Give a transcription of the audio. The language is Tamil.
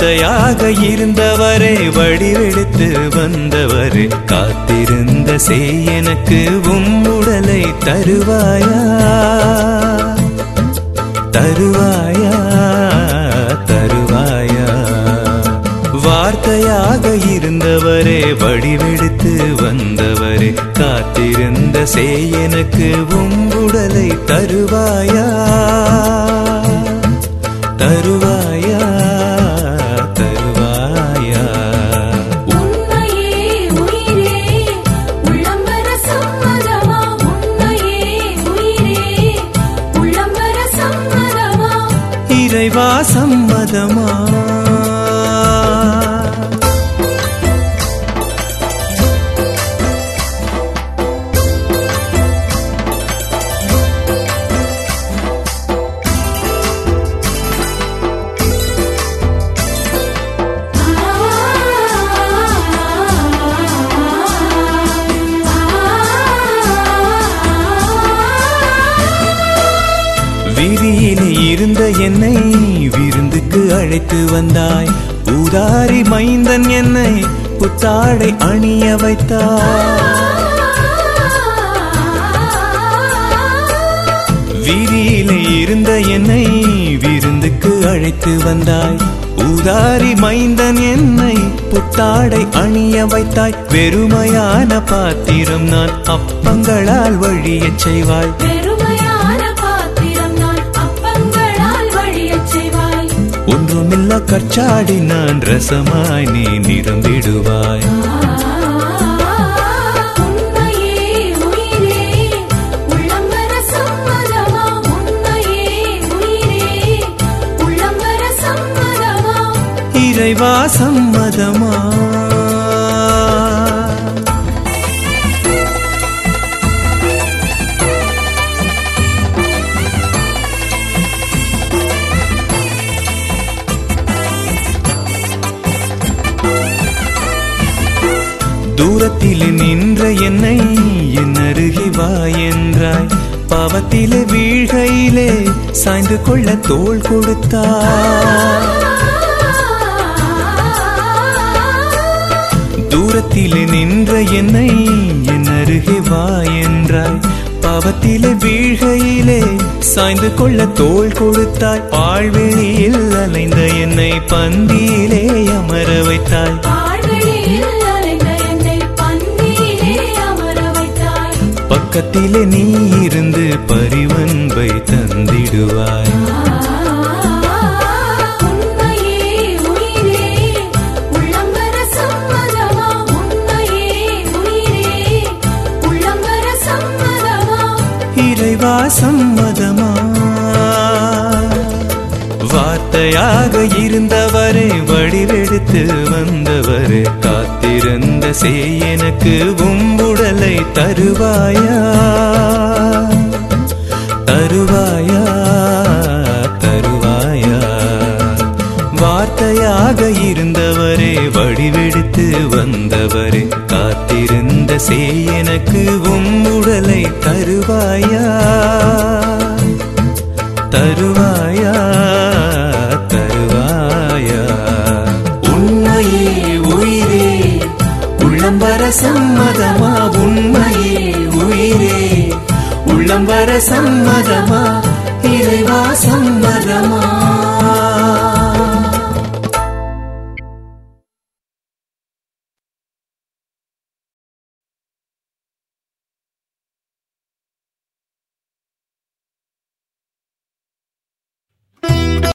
வார்த்தையாக இருந்தவரே வடிவெடுத்து வந்தவரே காத்திருந்த செய் எனக்கு உம் உடலை தருவாயா தருவாயா தருவாயா வார்த்தையாக இருந்தவரே வடிவெடுத்து வந்தவரே காத்திருந்த செய் எனக்கு உம் உடலை தருவாயா தருவாயா தருவாயா உன்னையே உயிரே உள்ளம்பர சம்மதமா உன்னையே உயிரே உள்ளம்பர சம்மதமா இறைவா சம்மதமா விதியிலே இருந்த என்னை விருந்துக்கு அழைத்து வந்தாய் ஊதாரி மைந்தன் என்னை புத்தாடை அணிய வைத்தாய் வீதியிலே இருந்த என்னை விருந்துக்கு அழைத்து வந்தாய் ஊதாரி மைந்தன் என்னை புத்தாடை அணிய வைத்தாய் வெறுமையான பாத்திரம் நான் அப்பங்களால் வழியச் செய்வாய் பெருமையான பாத்திரம் நான் அப்பங்களால் வழியச் செய்வாய் ஒன்றுமில்ல கச்சாடி நான் ரசமாய் நீ நிரம்பிடுவாய் உன்னையே உயிரே உள்ளம்பர சம்மதமா உன்னையே உயிரே உள்ளம்பர சம்மதமா இறைவா சம்மதமா தூரத்தில் நின்ற என்னை என் அருகே வா என்றாய் பாவத்திலே வீழ்கையிலே சாய்ந்து கொள்ள தோள் கொடுத்தாய் தூரத்திலே நின்ற என்னை என் அருகே வா என்றாய் பாவத்திலே வீழ்கையிலே சாய்ந்து கொள்ள தோள் கொடுத்தாய் பாழ்வெளியில் அலைந்த என்னை பந்தியிலே அமர வைத்தாய் ஆழ்வெளியில் அலைந்த என்னை பந்தியிலே அமர வைத்தாய் பக்கத்திலே நீ இருந்து பரிவன்பை தந்திடுவாய் உன்னையே உயிரே உள்ளம்பர சம்மதமா உன்னையே உயிரே உள்ளம்பர சம்மதமா இறைவா சம்மதமா வார்த்தையாக இருந்தவரே வடிவெடுத்து வந்தவரே காத்திருந்த செய் எனக்கு உம்புடலை தருவாயா தருவாயா தருவாயா வார்த்தையாக இருந்தவரே வடிவெடுத்து வந்தவரே காத்திருந்த செய் எனக்கு உம்முடலை தருவாயா தருவாயா தருவாயா உண்மையே உயிரே உள்ளம்பர சம்மதமா உண்மையே உயிரே உள்ளம்பர சம்மதமா இறைவா சம்மதமா